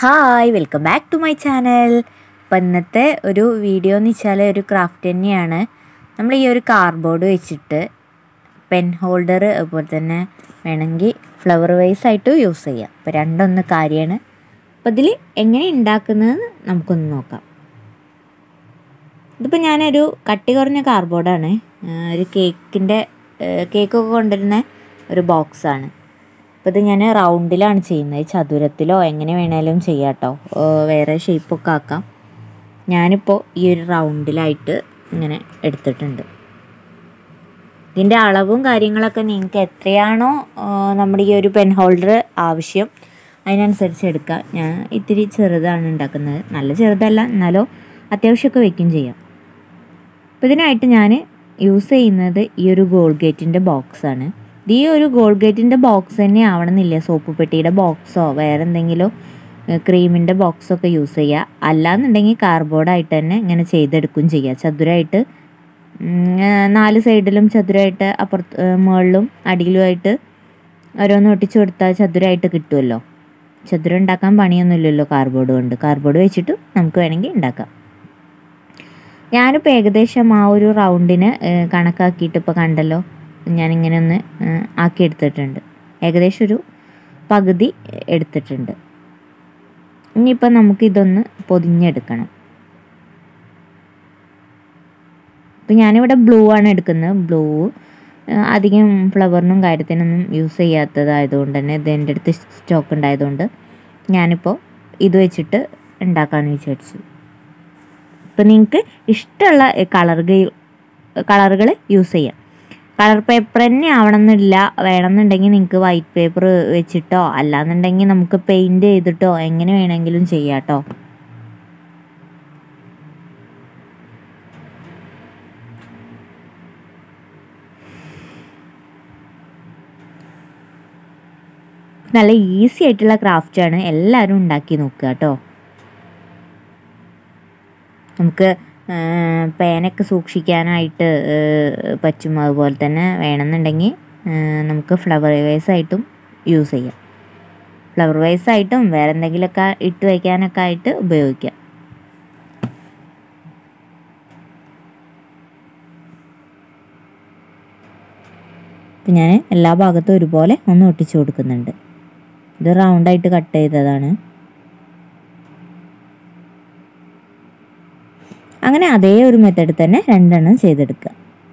hi welcome back to my channel അപ്പം ഇന്നത്തെ ഒരു വീഡിയോ എന്ന് വെച്ചാൽ ഒരു ക്രാഫ്റ്റ് തന്നെയാണ് നമ്മൾ ഈ ഒരു കാർഡ്ബോർഡ് വെച്ചിട്ട് പെൻ ഹോൾഡർ അതുപോലെ തന്നെ വേണമെങ്കിൽ ഫ്ലവർ വൈസ് ആയിട്ട് യൂസ് ചെയ്യാം അപ്പോൾ രണ്ടൊന്ന് കാര്യമാണ് അപ്പോൾ ഇതിൽ എങ്ങനെ ഉണ്ടാക്കുന്നതെന്ന് നമുക്കൊന്ന് നോക്കാം ഇതിപ്പോൾ ഞാനൊരു കട്ടി കുറഞ്ഞ കാർഡ്ബോർഡാണ് ഒരു കേക്കിൻ്റെ കേക്കൊക്കെ കൊണ്ടുവരുന്ന ഒരു ബോക്സാണ് അപ്പോൾ ഇത് ഞാൻ റൗണ്ടിലാണ് ചെയ്യുന്നത് ചതുരത്തിലോ എങ്ങനെ വേണേലും ചെയ്യാം കേട്ടോ വേറെ ഷേപ്പൊക്കെ ആക്കാം ഞാനിപ്പോൾ ഈ ഒരു റൗണ്ടിലായിട്ട് ഇങ്ങനെ എടുത്തിട്ടുണ്ട് ഇതിൻ്റെ അളവും കാര്യങ്ങളൊക്കെ നിങ്ങൾക്ക് എത്രയാണോ ആ, നമ്മുടെ ഈ ഒരു പെൻ ഹോൾഡർ ആവശ്യം അതിനനുസരിച്ച് എടുക്കാം ഞാൻ ഇത്തിരി ചെറുതാണ് ഉണ്ടാക്കുന്നത് നല്ല ചെറുതല്ല എന്നാലോ അത്യാവശ്യമൊക്കെ വെക്കും ചെയ്യാം അപ്പോൾ ഇതിനായിട്ട് ഞാൻ യൂസ് ചെയ്യുന്നത് ഈ ഒരു ഗോൾഗേറ്റിൻ്റെ ബോക്സാണ് ഇത് ഈ ഒരു ഗോൾഗേറ്റിൻ്റെ ബോക്സ് തന്നെ ആവണമെന്നില്ല സോപ്പ് പെട്ടിയുടെ ബോക്സോ വേറെ എന്തെങ്കിലും ക്രീമിൻ്റെ ബോക്സോ ഒക്കെ യൂസ് ചെയ്യുക അല്ലാന്നുണ്ടെങ്കിൽ കാർഡ്ബോർഡായിട്ട് തന്നെ ഇങ്ങനെ ചെയ്തെടുക്കുകയും ചെയ്യുക ചതുരമായിട്ട് ഉം, ആ, നാല് സൈഡിലും ചതുരമായിട്ട് അപ്പുറത്ത് ആ, മുകളിലും അടിയിലുമായിട്ട് ഓരോന്ന് ഒട്ടിച്ചു കൊടുത്താൽ ചതുരമായിട്ട് കിട്ടുമല്ലോ ചതുരം ഉണ്ടാക്കാൻ പണിയൊന്നുമില്ലല്ലോ കാർഡ്ബോർഡ് കൊണ്ട് കാർഡ്ബോർഡ് വെച്ചിട്ട് നമുക്ക് വേണമെങ്കിൽ ഉണ്ടാക്കാം ഞാനിപ്പോൾ ഏകദേശം ആ ഒരു റൗണ്ടിന് ഏഹ്, കണക്കാക്കിയിട്ട് ഇപ്പോൾ കണ്ടല്ലോ ഞാനിങ്ങനെ ഒന്ന് ഏഹ്, ആക്കിയെടുത്തിട്ടുണ്ട് ഏകദേശം ഒരു പകുതി എടുത്തിട്ടുണ്ട് ഇനിയിപ്പോൾ നമുക്കിതൊന്ന് പൊതിഞ്ഞെടുക്കണം ഇപ്പം ഞാനിവിടെ ബ്ലൂ ആണ് എടുക്കുന്നത് ബ്ലൂ അധികം ഫ്ലവറിനും കാര്യത്തിനൊന്നും യൂസ് ചെയ്യാത്തതായതുകൊണ്ട് തന്നെ ഇത് എൻ്റെ അടുത്ത് സ്റ്റോക്ക് ഉണ്ടായതുകൊണ്ട് ഞാനിപ്പോൾ ഇത് വെച്ചിട്ട് ഉണ്ടാക്കാമെന്ന് വിചാരിച്ചു ഇപ്പം നിങ്ങൾക്ക് ഇഷ്ടമുള്ള കളറുകൾ കളറുകൾ യൂസ് ചെയ്യാം കളർ പേപ്പർ തന്നെ ആവണമെന്നില്ല വേണമെന്നുണ്ടെങ്കിൽ നിങ്ങൾക്ക് വൈറ്റ് പേപ്പർ വെച്ചിട്ടോ അല്ലാന്നുണ്ടെങ്കിൽ നമുക്ക് പെയിൻറ് ചെയ്തിട്ടോ എങ്ങനെ വേണമെങ്കിലും ചെയ്യാം കേട്ടോ നല്ല ഈസി ആയിട്ടുള്ള ക്രാഫ്റ്റാണ് എല്ലാവരും ഉണ്ടാക്കി നോക്കുക കേട്ടോ നമുക്ക് ആ, പേനൊക്കെ സൂക്ഷിക്കാനായിട്ട് ആ, പറ്റും അതുപോലെ തന്നെ വേണമെന്നുണ്ടെങ്കിൽ ആ, നമുക്ക് ഫ്ലവർ വേസ് ആയിട്ടും യൂസ് ചെയ്യാം ഫ്ലവർ വേസ് ആയിട്ടും വേറെ എന്തെങ്കിലുമൊക്കെ ഇട്ട് വയ്ക്കാനൊക്കെ ആയിട്ട് ഉപയോഗിക്കാം ഇപ്പം ഞാൻ എല്ലാ ഭാഗത്തും ഒരുപോലെ ഒന്ന് ഒട്ടിച്ചു കൊടുക്കുന്നുണ്ട് ഇത് റൗണ്ടായിട്ട് കട്ട് ചെയ്തതാണ് അങ്ങനെ അതേ ഒരു മെത്തേഡ് തന്നെ രണ്ടെണ്ണം ചെയ്തെടുക്കുക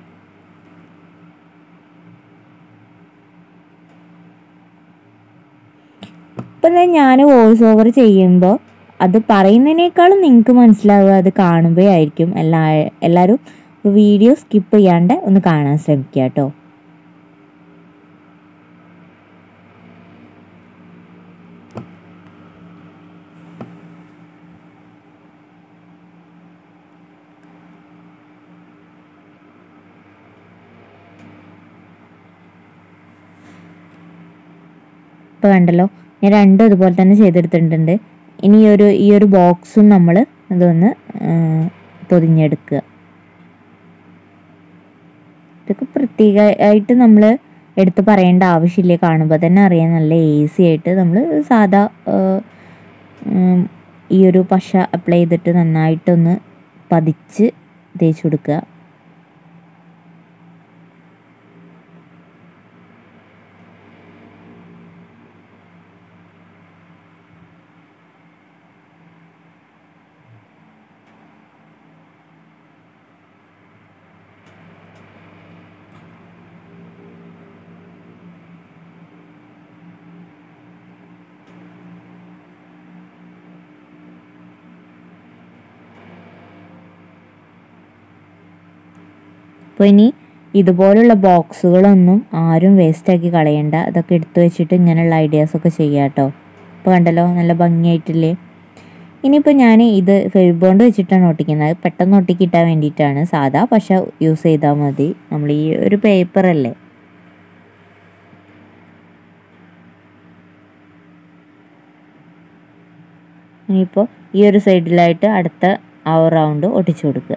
ഇപ്പം ഞാൻ വോയിസ് ഓവർ ചെയ്യുമ്പോൾ അത് പറയുന്നതിനേക്കാളും നിങ്ങൾക്ക് മനസ്സിലാവുക അത് കാണുമ്പോഴായിരിക്കും എല്ലാ എല്ലാവരും വീഡിയോ സ്കിപ്പ് ചെയ്യാണ്ട് ഒന്ന് കാണാൻ ശ്രമിക്കുക കേട്ടോ ഇപ്പോൾ കണ്ടല്ലോ ഞാൻ രണ്ടും ഇതുപോലെ തന്നെ ചെയ്തെടുത്തിട്ടുണ്ട് ഇനി ഈ ഒരു ഈ ഒരു ബോക്സും നമ്മൾ ഇതൊന്ന് ആ, പൊതിഞ്ഞെടുക്കുക ഇതൊക്കെ പ്രത്യേകമായിട്ട് നമ്മൾ എടുത്ത് പറയേണ്ട ആവശ്യമില്ല കാണുമ്പോൾ തന്നെ അറിയാം നല്ല ഈസി ആയിട്ട് നമ്മൾ സാധാ ആ, ഉം, ഈ ഒരു പശ അപ്ലൈ ചെയ്തിട്ട് നന്നായിട്ടൊന്ന് പതിച്ച് തേച്ച് കൊടുക്കുക അപ്പോൾ ഇനി ഇതുപോലുള്ള ബോക്സുകളൊന്നും ആരും വേസ്റ്റാക്കി കളയണ്ട അതൊക്കെ എടുത്തു വെച്ചിട്ട് ഇങ്ങനെയുള്ള ഐഡിയാസൊക്കെ ചെയ്യാം കേട്ടോ ഇപ്പോൾ കണ്ടല്ലോ നല്ല ഭംഗിയായിട്ടില്ലേ ഇനിയിപ്പോൾ ഞാൻ ഇത് ഫെവിബോണ്ട് വെച്ചിട്ടാണ് ഒട്ടിക്കുന്നത് അത് പെട്ടെന്ന് ഒട്ടിക്കിട്ടാൻ വേണ്ടിയിട്ടാണ് സാധാ പശ യൂസ് ചെയ്താൽ മതി നമ്മൾ ഈ ഒരു പേപ്പറല്ലേ ഇനിയിപ്പോൾ ഈ ഒരു സൈഡിലായിട്ട് അടുത്ത ആ റൗണ്ട് ഒട്ടിച്ചു കൊടുക്കുക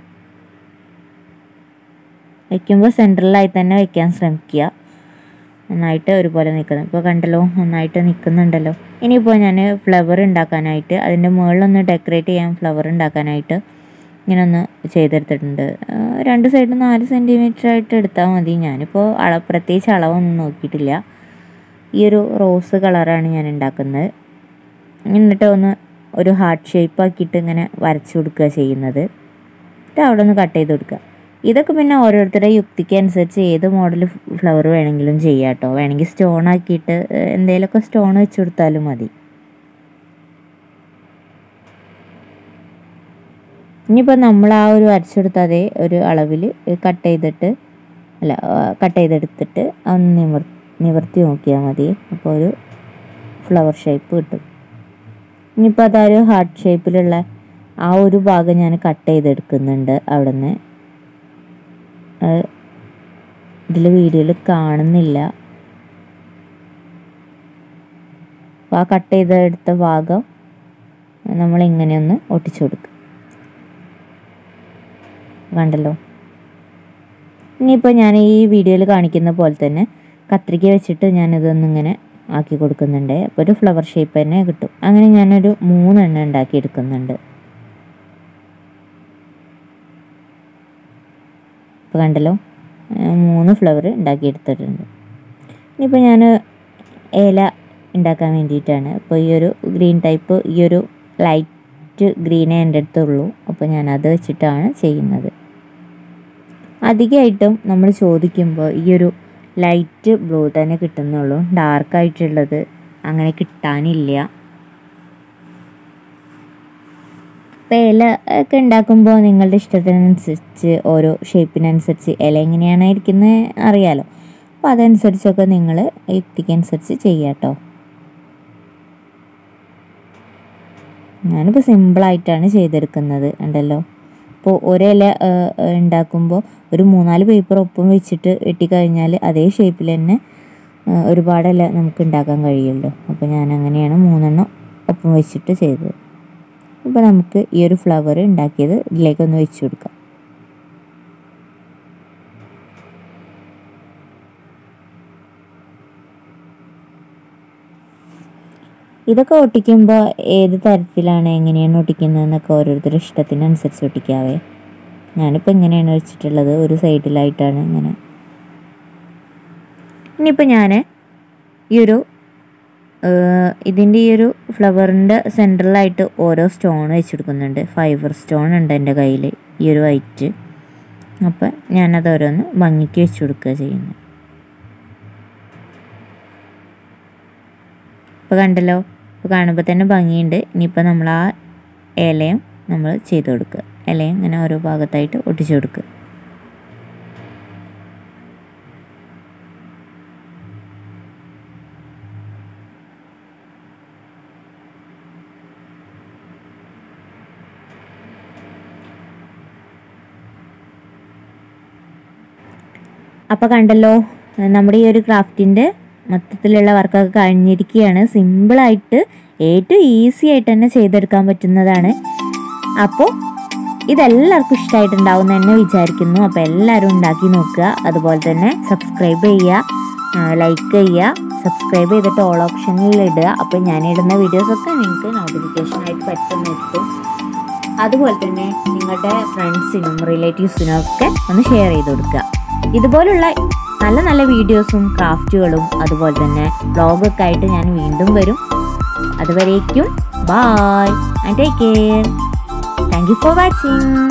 വെക്കുമ്പോൾ സെൻട്രലായി തന്നെ വെക്കാൻ ശ്രമിക്കുക നന്നായിട്ട് ഒരുപോലെ നിൽക്കുന്നത് ഇപ്പോൾ കണ്ടല്ലോ നന്നായിട്ട് നിൽക്കുന്നുണ്ടല്ലോ ഇനിയിപ്പോൾ ഞാൻ ഫ്ലവർ ഉണ്ടാക്കാനായിട്ട് അതിൻ്റെ മുകളിലൊന്ന് ഡെക്കറേറ്റ് ചെയ്യാൻ ഫ്ലവർ ഉണ്ടാക്കാനായിട്ട് ഇങ്ങനെ ഒന്ന് ചെയ്തെടുത്തിട്ടുണ്ട് ആ, രണ്ട് സൈഡ് നാല് സെൻറ്റിമീറ്റർ ആയിട്ട് എടുത്താൽ മതി ഞാനിപ്പോൾ അള പ്രത്യേകിച്ച് അളവൊന്നും നോക്കിയിട്ടില്ല ഈ ഒരു റോസ് കളറാണ് ഞാൻ ഉണ്ടാക്കുന്നത് എന്നിട്ട് ഒന്ന് ഒരു ഹാർട്ട് ഷേപ്പ് ആക്കിയിട്ട് ഇങ്ങനെ വരച്ചു കൊടുക്കുക ചെയ്യുന്നത് എന്നിട്ട് അവിടെ ഒന്ന് കട്ട് ചെയ്ത് കൊടുക്കുക ഇതൊക്കെ പിന്നെ ഓരോരുത്തരുടെ യുക്തിക്ക് അനുസരിച്ച് ഏത് മോഡൽ ഫ്ലവർ വേണമെങ്കിലും ചെയ്യാം കേട്ടോ വേണമെങ്കിൽ സ്റ്റോൺ ആക്കിയിട്ട് എന്തെങ്കിലുമൊക്കെ സ്റ്റോൺ വെച്ച് കൊടുത്താലും മതി ഇനിയിപ്പോൾ നമ്മൾ ആ ഒരു വരച്ചെടുത്ത അതേ ഒരു അളവിൽ കട്ട് ചെയ്തിട്ട് അല്ല കട്ട് ചെയ്തെടുത്തിട്ട് ഒന്ന് നിവർ നിവർത്തി നോക്കിയാൽ മതി അപ്പോൾ ഒരു ഫ്ലവർ ഷേപ്പ് കിട്ടും ഇനിയിപ്പോൾ അതൊരു ഹാർട്ട് ഷേപ്പിലുള്ള ആ ഒരു ഭാഗം ഞാൻ കട്ട് ചെയ്തെടുക്കുന്നുണ്ട് അവിടെ നിന്ന് ഇതിൽ വീഡിയോയിൽ കാണുന്നില്ല അപ്പോൾ ആ കട്ട് ചെയ്തെടുത്ത ഭാഗം നമ്മൾ ഇങ്ങനെ ഒന്ന് ഒട്ടിച്ചു കൊടുക്കുക കണ്ടല്ലോ ഇനിയിപ്പോൾ ഞാൻ ഈ വീഡിയോയിൽ കാണിക്കുന്ന പോലെ തന്നെ കത്രിക വെച്ചിട്ട് ഞാനിതൊന്നിങ്ങനെ ആക്കി കൊടുക്കുന്നുണ്ട് അപ്പോൾ ഒരു ഫ്ലവർ ഷേപ്പ് തന്നെ കിട്ടും അങ്ങനെ ഞാനൊരു മൂന്നെണ്ണം ഉണ്ടാക്കി എടുക്കുന്നുണ്ട് ഇപ്പോൾ കണ്ടല്ലോ ആ, മൂന്ന് ഫ്ലവർ ഉണ്ടാക്കി എടുത്തിട്ടുണ്ട് ഇനിയിപ്പോൾ ഞാൻ ഏല ഉണ്ടാക്കാൻ വേണ്ടിയിട്ടാണ് അപ്പോൾ ഈ ഒരു ഗ്രീൻ ടൈപ്പ് ഈ ഒരു ലൈറ്റ് ഗ്രീനേ എൻ്റെ അടുത്തുള്ളൂ അപ്പോൾ ഞാൻ അത് വെച്ചിട്ടാണ് ചെയ്യുന്നത് അധികമായിട്ടും നമ്മൾ ചോദിക്കുമ്പോൾ ഈ ഒരു ലൈറ്റ് ബ്ലൂ തന്നെ കിട്ടുന്നുള്ളൂ ഡാർക്കായിട്ടുള്ളത് അങ്ങനെ കിട്ടാനില്ല അപ്പോൾ ഇല ഒക്കെ ഉണ്ടാക്കുമ്പോൾ നിങ്ങളുടെ ഇഷ്ടത്തിനനുസരിച്ച് ഓരോ ഷേപ്പിനനുസരിച്ച് ഇല എങ്ങനെയാണ് ഇരിക്കുന്നത് അറിയാലോ അപ്പോൾ അതനുസരിച്ചൊക്കെ നിങ്ങൾ യുക്തിക്കനുസരിച്ച് ചെയ്യാം കേട്ടോ ഞാനിപ്പോൾ സിമ്പിളായിട്ടാണ് ചെയ്തെടുക്കുന്നത് ഉണ്ടല്ലോ ഇപ്പോൾ ഒരില ഉണ്ടാക്കുമ്പോൾ ഒരു മൂന്നാല് പേപ്പർ ഒപ്പം വെച്ചിട്ട് വെട്ടിക്കഴിഞ്ഞാൽ അതേ ഷേപ്പിൽ തന്നെ ആ, ഒരുപാട് ഇല നമുക്ക് ഉണ്ടാക്കാൻ കഴിയുമല്ലോ അപ്പോൾ ഞാൻ അങ്ങനെയാണ് മൂന്നെണ്ണം ഒപ്പം വെച്ചിട്ട് ചെയ്തത് ഇപ്പോൾ നമുക്ക് ഈ ഒരു ഫ്ലവർ ഉണ്ടാക്കിയത് ഇതിലേക്കൊന്ന് വെച്ച് കൊടുക്കാം ഇതൊക്കെ ഒട്ടിക്കുമ്പോൾ ഏത് തരത്തിലാണ് എങ്ങനെയാണ് ഒട്ടിക്കുന്നതെന്നൊക്കെ ഓരോരുത്തരുടെ ഇഷ്ടത്തിനനുസരിച്ച് ഒട്ടിക്കാവേ ഞാനിപ്പോൾ ഇങ്ങനെയാണ് വെച്ചിട്ടുള്ളത് ഒരു സൈഡിലായിട്ടാണ് ഇങ്ങനെ ഇനിയിപ്പോൾ ഞാൻ ഈ ഒരു ഇതിൻ്റെ ഈ ഒരു ഫ്ലവറിൻ്റെ സെൻറ്ററിലായിട്ട് ഓരോ സ്റ്റോൺ വെച്ചെടുക്കുന്നുണ്ട് ഫൈബർ സ്റ്റോൺ ഉണ്ട് എൻ്റെ കയ്യിൽ ഈ ഒരു വൈറ്റ് അപ്പം ഞാനത് ഓരോന്ന് ഭംഗിക്ക് വെച്ച് കൊടുക്കുക ചെയ്യുന്നത് ഇപ്പോൾ കണ്ടല്ലോ ഇപ്പോൾ കാണുമ്പോൾ തന്നെ ഭംഗിയുണ്ട് ഇനിയിപ്പോൾ നമ്മൾ ആ ഇലയും നമ്മൾ ചെയ്ത് കൊടുക്കുക ഇലയും ഇങ്ങനെ ഓരോ ഭാഗത്തായിട്ട് ഒട്ടിച്ചു കൊടുക്കുക അപ്പോൾ കണ്ടല്ലോ നമ്മുടെ ഈ ഒരു ക്രാഫ്റ്റിൻ്റെ മൊത്തത്തിലുള്ള വർക്കൊക്കെ കഴിഞ്ഞിരിക്കുകയാണ് സിമ്പിളായിട്ട് ഏറ്റവും ഈസി ആയിട്ട് തന്നെ ചെയ്തെടുക്കാൻ പറ്റുന്നതാണ് അപ്പോൾ ഇതെല്ലാവർക്കും ഇഷ്ടമായിട്ടുണ്ടാവും എന്ന് തന്നെ വിചാരിക്കുന്നു അപ്പോൾ എല്ലാവരും ഉണ്ടാക്കി നോക്കുക അതുപോലെ തന്നെ സബ്സ്ക്രൈബ് ചെയ്യുക ലൈക്ക് ചെയ്യുക സബ്സ്ക്രൈബ് ചെയ്തിട്ട് ഓൾ ഓപ്ഷനിൽ ഇടുക അപ്പോൾ ഞാനിടുന്ന വീഡിയോസൊക്കെ നിങ്ങൾക്ക് നോട്ടിഫിക്കേഷനായിട്ട് പെട്ടെന്ന് എത്തും അതുപോലെ തന്നെ നിങ്ങളുടെ ഫ്രണ്ട്സിനും റിലേറ്റീവ്സിനും ഒക്കെ ഒന്ന് ഷെയർ ചെയ്ത് കൊടുക്കുക ഇതുപോലുള്ള നല്ല നല്ല വീഡിയോസും ക്രാഫ്റ്റുകളും അതുപോലെ തന്നെ വ്ളോഗൊക്കെ ആയിട്ട് ഞാൻ വീണ്ടും വരും അതുവരേക്കും bye and take care thank you for watching